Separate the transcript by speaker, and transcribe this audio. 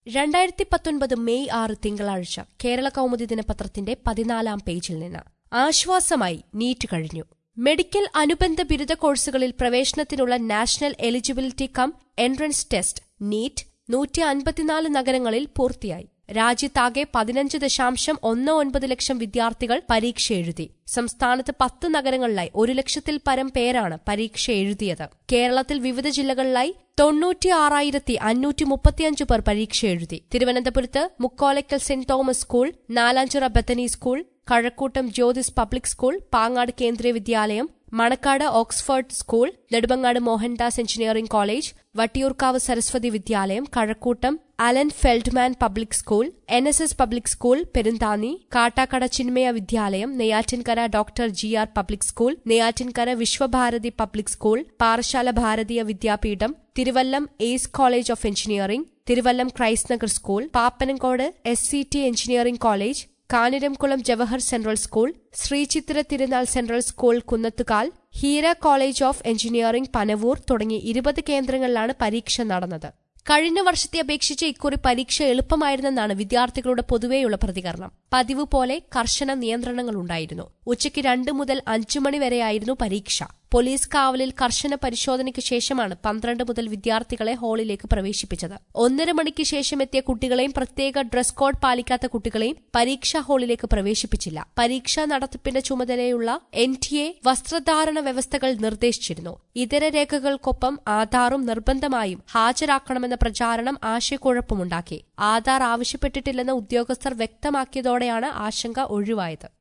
Speaker 1: രണ്ടായിരത്തി പത്തൊൻപത് മെയ് ആറ് തിങ്കളാഴ്ച കേരള കൗമുദി ദിനപത്രത്തിന്റെ പതിനാലാം പേജിൽ നിന്ന് ആശ്വാസമായി നീറ്റ് കഴിഞ്ഞു മെഡിക്കൽ അനുബന്ധ ബിരുദ കോഴ്സുകളിൽ പ്രവേശനത്തിനുള്ള national eligibility cum entrance test NEET നൂറ്റി അൻപത്തിനാല് നഗരങ്ങളിൽ പൂർത്തിയായി രാജ്യത്താകെ പതിനഞ്ച് ദശാംശം ഒന്ന് ഒൻപത് ലക്ഷം വിദ്യാർത്ഥികൾ പരീക്ഷ എഴുതി സംസ്ഥാനത്ത് പത്ത് നഗരങ്ങളിലായി ഒരു ലക്ഷത്തിൽ പരം പേരാണ് പരീക്ഷ എഴുതിയത് കേരളത്തിൽ വിവിധ ജില്ലകളിലായി തൊണ്ണൂറ്റിയാറായിരത്തി അഞ്ഞൂറ്റി മുപ്പത്തിയഞ്ച് പേർ പരീക്ഷ എഴുതി തിരുവനന്തപുരത്ത് Mukkolakkal Saint Thomas school Nalanchira Bethany school Kazhakuttam Jyothis public school Pangode Kendriya Vidyalaya Manacaud Oxford school Nedumangad Mohandas engineering college Vattiyoorkavu Saraswathi Vidyalaya Kazhakuttam Allen Feldman public school N S S public school Perunthanni Kattakada Chinmaya Vidyalaya Neyyattinkara doctor G R public school Neyyattinkara Vishwabharati public school Parassala Bharatiya Vidyapeeth Thiruvallam ace college of engineering Thiruvallam Christ Nagar school Pappanamcode S C T engineering college കാനിരംകുളം Jawahar central school Sreechitra Thirunal central school Kunnathukal Heera college of engineering Panavoor തുടങ്ങി ഇരുപത് കേന്ദ്രങ്ങളിലാണ് പരീക്ഷ നടന്നത് കഴിഞ്ഞ വർഷത്തെ അപേക്ഷിച്ച് ഇക്കുറി പരീക്ഷ എളുപ്പമായിരുന്നെന്നാണ് വിദ്യാർത്ഥികളുടെ പൊതുവെയുള്ള പ്രതികരണം പതിവ് പോലെ കർശന നിയന്ത്രണങ്ങളുണ്ടായിരുന്നു ഉച്ചയ്ക്ക് രണ്ട് മുതൽ അഞ്ചു മണി വരെയായിരുന്നു പരീക്ഷ പോലീസ് കാവലിൽ കർശന പരിശോധനയ്ക്ക് ശേഷമാണ് പന്ത്രണ്ട് മുതൽ വിദ്യാർത്ഥികളെ ഹാളിലേക്ക് പ്രവേശിപ്പിച്ചത് ഒന്നര മണിക്ക് ശേഷം എത്തിയ കുട്ടികളെയും പ്രത്യേക ഡ്രസ് കോഡ് പാലിക്കാത്ത കുട്ടികളെയും പരീക്ഷാ ഹാളിലേക്ക് പ്രവേശിപ്പിച്ചില്ല പരീക്ഷാ നടത്തിപ്പിന്റെ ചുമതലയുള്ള എൻ ടി എ വസ്ത്രധാരണ വ്യവസ്ഥകൾ നിർദ്ദേശിച്ചിരുന്നു ഇതര രേഖകൾക്കൊപ്പം ആധാറും നിർബന്ധമായും ഹാജരാക്കണമെന്ന പ്രചാരണം ആശയക്കുഴപ്പമുണ്ടാക്കി ആധാർ ആവശ്യപ്പെട്ടിട്ടില്ലെന്ന് ഉദ്യോഗസ്ഥർ വ്യക്തമാക്കിയതോടെയാണ് ആശങ്ക ഒഴിവായത്